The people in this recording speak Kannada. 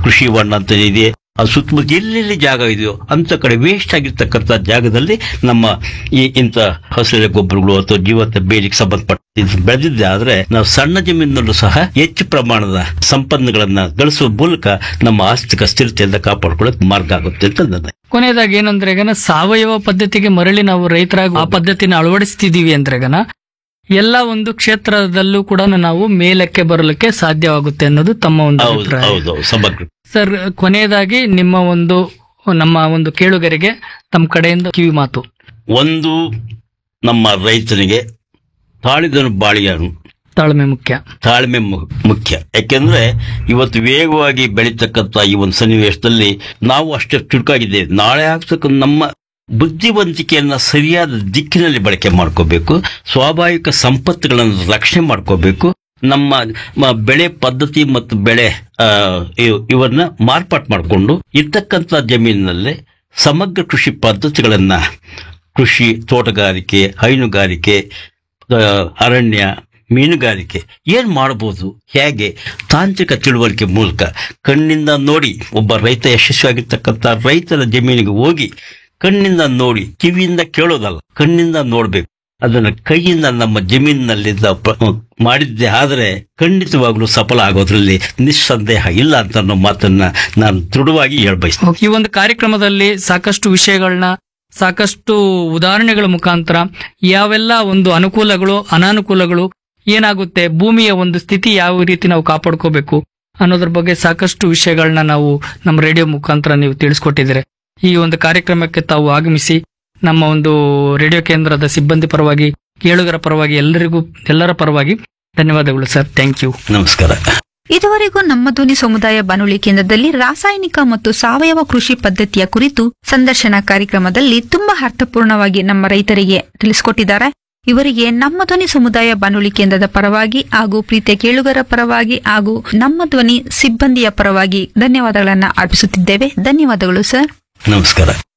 ಕೃಷಿ ಹೊಂಡ ಅಂತ ಇದೆ ಆ ಸುತ್ತಮುತ್ತ ಎಲ್ಲೆಲ್ಲಿ ಜಾಗ ಇದೆಯೋ ಅಂತ ಕಡೆ ವೇಸ್ಟ್ ಆಗಿರ್ತಕ್ಕಂಥ ಜಾಗದಲ್ಲಿ ನಮ್ಮ ಈ ಇಂಥ ಹಸಿರು ಗೊಬ್ಬರಗಳು ಅಥವಾ ಜೀವಂತ ಬೇಲಿಗೆ ಸಂಬಂಧಪಟ್ಟ ಇದು ಬೆಳೆದಿದ್ದೆ ಆದ್ರೆ ನಾವು ಸಣ್ಣ ಜಮೀನಿನಲ್ಲೂ ಸಹ ಹೆಚ್ಚು ಪ್ರಮಾಣದ ಸಂಪನ್ನುಗಳನ್ನ ಗಳಿಸುವ ಮೂಲಕ ನಮ್ಮ ಆರ್ಥಿಕ ಸ್ಥಿರತೆಯಿಂದ ಕಾಪಾಡ್ಕೊಳ್ಳೋಕೆ ಮಾರ್ಗ ಆಗುತ್ತೆ ಅಂತ ನನ್ನ ಕೊನೆಯದಾಗಿ ಏನಂದ್ರೆ ಈಗನ ಸಾವಯವ ಪದ್ಧತಿಗೆ ಮರಳಿ ನಾವು ರೈತರಾಗಿ ಆ ಪದ್ಧತಿನ ಅಳವಡಿಸ್ತಿದೀವಿ ಅಂದ್ರೆ ಈಗನ ಎಲ್ಲ ಒಂದು ಕ್ಷೇತ್ರದಲ್ಲೂ ಕೂಡ ನಾವು ಮೇಲಕ್ಕೆ ಬರಲಿಕ್ಕೆ ಸಾಧ್ಯವಾಗುತ್ತೆ ಅನ್ನೋದು ತಮ್ಮ ಒಂದು ಹೌದು ಅಭಿಪ್ರಾಯ ಹೌದು ಸಮಗ್ರ ಸರ್ ಕೊನೆಯದಾಗಿ ನಿಮ್ಮ ಒಂದು ನಮ್ಮ ಒಂದು ಕೇಳುಗರಿಗೆ ತಮ್ಮ ಕಡೆಯಿಂದ ಕಿವಿ ಮಾತು ಒಂದು ನಮ್ಮ ರೈತನಿಗೆ ತಾಳಿದನು ಬಾಳಿಯನು ತಾಳ್ಮೆ ಮುಖ್ಯ ತಾಳ್ಮೆ ಮು- ಮುಖ್ಯ ಯಾಕೆಂದ್ರೆ ಇವತ್ತು ವೇಗವಾಗಿ ಬೆಳೀತಕ್ಕಂಥ ಈ ಒಂದು ಸನ್ನಿವೇಶದಲ್ಲಿ ನಾವು ಅಷ್ಟೇ ಚುರುಕಾಗಿದ್ದೇವೆ ನಾಳೆ ಆಗ್ತಕ್ಕ ನಮ್ಮ ಬುದ್ಧಿವಂತಿಕೆಯನ್ನ ಸರಿಯಾದ ದಿಕ್ಕಿನಲ್ಲಿ ಬಳಕೆ ಮಾಡ್ಕೋಬೇಕು ಸ್ವಾಭಾವಿಕ ಸಂಪತ್ತುಗಳನ್ನು ರಕ್ಷಣೆ ಮಾಡ್ಕೋಬೇಕು ನಮ್ಮ ಮ- ಬೆಳೆ ಪದ್ಧತಿ ಮತ್ತು ಬೆಳೆ ಆ, ಇವ್- ಇವನ್ನ ಮಾರ್ಪಾಟ್ ಮಾಡಿಕೊಂಡು ಇರ್ತಕ್ಕಂಥ ಜಮೀನಿನಲ್ಲಿ ಸಮಗ್ರ ಕೃಷಿ ಪದ್ಧತಿಗಳನ್ನ ಕೃಷಿ ತೋಟಗಾರಿಕೆ ಹೈನುಗಾರಿಕೆ ಆ, ಅರಣ್ಯ ಮೀನುಗಾರಿಕೆ ಏನ್ ಮಾಡಬಹುದು ಹೇಗೆ ತಾಂತ್ರಿಕ ತಿಳುವಳಿಕೆ ಮೂಲಕ ಕಣ್ಣಿಂದ ನೋಡಿ ಒಬ್ಬ ರೈತ ಯಶಸ್ವಿಯಾಗಿರ್ತಕ್ಕಂಥ ರೈತರ ಜಮೀನಿಗೆ ಹೋಗಿ ಕಣ್ಣಿಂದ ನೋಡಿ ಕಿವಿಯಿಂದ ಕೇಳೋದಲ್ಲ ಕಣ್ಣಿಂದ ನೋಡ್ಬೇಕು ಅದನ್ನ ಕೈಯಿಂದ ನಮ್ಮ ಜಮೀನಿನಲ್ಲಿದ್ದ ಪ್ರ- ಮಾಡಿದ್ದೆ ಆದರೆ ಖಂಡಿತವಾಗ್ಲೂ ಸಫಲ ಆಗೋದ್ರಲ್ಲಿ ನಿಸ್ಸಂದೇಹ ಇಲ್ಲ ಅಂತ ಅನ್ನೋ ಮಾತನ್ನ ನಾನು ದೃಢವಾಗಿ ಹೇಳ್ಬಯಸ್ತೇನೆ ಈ ಒಂದು ಕಾರ್ಯಕ್ರಮದಲ್ಲಿ ಸಾಕಷ್ಟು ವಿಷಯಗಳನ್ನ ಸಾಕಷ್ಟು ಉದಾಹರಣೆಗಳ ಮುಖಾಂತರ ಯಾವೆಲ್ಲ ಒಂದು ಅನುಕೂಲಗಳು ಅನಾನುಕೂಲಗಳು ಏನಾಗುತ್ತೆ ಭೂಮಿಯ ಒಂದು ಸ್ಥಿತಿ ಯಾವ ರೀತಿ ನಾವು ಕಾಪಾಡ್ಕೋಬೇಕು ಅನ್ನೋದ್ರ ಬಗ್ಗೆ ಸಾಕಷ್ಟು ವಿಷಯಗಳನ್ನ ನಾವು ನಮ್ಮ ರೇಡಿಯೋ ಮುಖಾಂತರ ನೀವು ತಿಳಿಸ್ಕೊಟ್ಟಿದ್ದೀರಿ ಈ ಒಂದು ಕಾರ್ಯಕ್ರಮಕ್ಕೆ ತಾವು ಆಗಮಿಸಿ ನಮ್ಮ ಒಂದು ರೇಡಿಯೋ ಕೇಂದ್ರದ ಸಿಬ್ಬಂದಿ ಪರವಾಗಿ ಕೇಳುಗರ ಪರವಾಗಿ ಎಲ್ಲರಿಗೂ ಎಲ್ಲರ ಪರವಾಗಿ ಧನ್ಯವಾದಗಳು ಸರ್ ಥ್ಯಾಂಕ್ ಯು ನಮಸ್ಕಾರ ಇದುವರೆಗೂ ನಮ್ಮ ಧ್ವನಿ ಸಮುದಾಯ ಬಾನುಲಿ ಕೇಂದ್ರದಲ್ಲಿ ರಾಸಾಯನಿಕ ಮತ್ತು ಸಾವಯವ ಕೃಷಿ ಪದ್ಧತಿಯ ಕುರಿತು ಸಂದರ್ಶನ ಕಾರ್ಯಕ್ರಮದಲ್ಲಿ ತುಂಬಾ ಅರ್ಥಪೂರ್ಣವಾಗಿ ನಮ್ಮ ರೈತರಿಗೆ ತಿಳಿಸಿಕೊಟ್ಟಿದ್ದಾರೆ ಇವರಿಗೆ ನಮ್ಮ ಧ್ವನಿ ಸಮುದಾಯ ಬಾನುಲಿ ಕೇಂದ್ರದ ಪರವಾಗಿ ಹಾಗೂ ಪ್ರೀತಿಯ ಕೇಳುಗರ ಪರವಾಗಿ ಹಾಗೂ ನಮ್ಮ ಧ್ವನಿ ಸಿಬ್ಬಂದಿಯ ಪರವಾಗಿ ಧನ್ಯವಾದಗಳನ್ನ ಅರ್ಪಿಸುತ್ತಿದ್ದೇವೆ ಧನ್ಯವಾದಗಳು ಸರ್ ನಮಸ್ಕಾರ